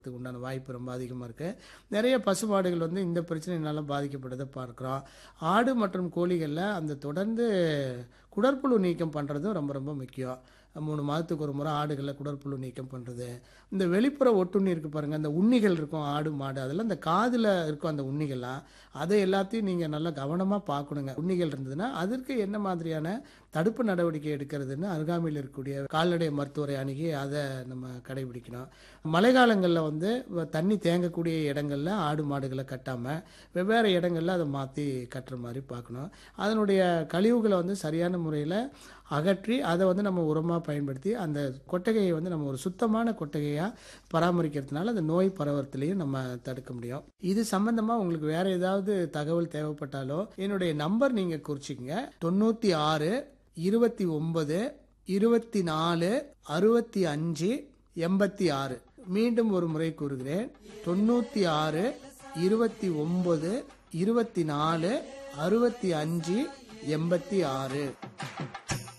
அதுக்கு உண்டான வாய்ப்பு ரொம்ப அதிகமாக இருக்குது நிறைய பசுமாடுகள் வந்து இந்த பிரச்சனையினால பாதிக்கப்படுறதை பார்க்குறோம் ஆடு மற்றும் கோழிகளில் அந்த தொடர்ந்து குடற்புழு நீக்கம் பண்ணுறதும் ரொம்ப ரொம்ப முக்கியம் மூணு மாதத்துக்கு ஒரு முறை ஆடுகளில் குடற்புழு நீக்கம் பண்ணுறது இந்த வெளிப்புற ஒட்டுண்ணி இருக்குது பாருங்கள் அந்த உண்ணிகள் இருக்கும் ஆடு மாடு அதெல்லாம் இந்த காதில் இருக்கும் அந்த உண்ணிகள்லாம் அதை எல்லாத்தையும் நீங்கள் நல்லா கவனமாக பார்க்கணுங்க உண்ணிகள் இருந்ததுன்னா அதற்கு என்ன மாதிரியான தடுப்பு நடவடிக்கை எடுக்கிறதுன்னு அருகாமையில் இருக்கக்கூடிய கால்நடை மருத்துவரை அணுகி அதை நம்ம கடைபிடிக்கணும் மழை காலங்களில் வந்து வ- தண்ணி தேங்கக்கூடிய இடங்களில் ஆடு மாடுகளை கட்டாமல் வெவ்வேறு இடங்களில் அதை மாற்றி கட்டுற மாதிரி பார்க்கணும் அதனுடைய கழிவுகளை வந்து சரியான முறையில் அகற்றி அதை வந்து நம்ம உரமாக பயன்படுத்தி அந்த கொட்டகையை வந்து நம்ம ஒரு சுத்தமான கொட்டகையாக பராமரிக்கிறதுனால அந்த நோய் பரவறதுலையும் நம்ம தடுக்க முடியும் இது சம்பந்தமாக உங்களுக்கு வேற ஏதாவது தகவல் தேவைப்பட்டாலோ என்னுடைய நம்பர் நீங்கள் குறிச்சிக்கங்க தொண்ணூற்றி ஆறு இருபத்தி ஒன்பது இருபத்தி நாலு அறுபத்தி அஞ்சு எண்பத்தி ஆறு மீண்டும் ஒரு முறை கூறுகிறேன் தொண்ணூற்றி ஆறு இருபத்தி ஒன்பது இருபத்தி நாலு அறுபத்தி அஞ்சு எண்பத்தி ஆறு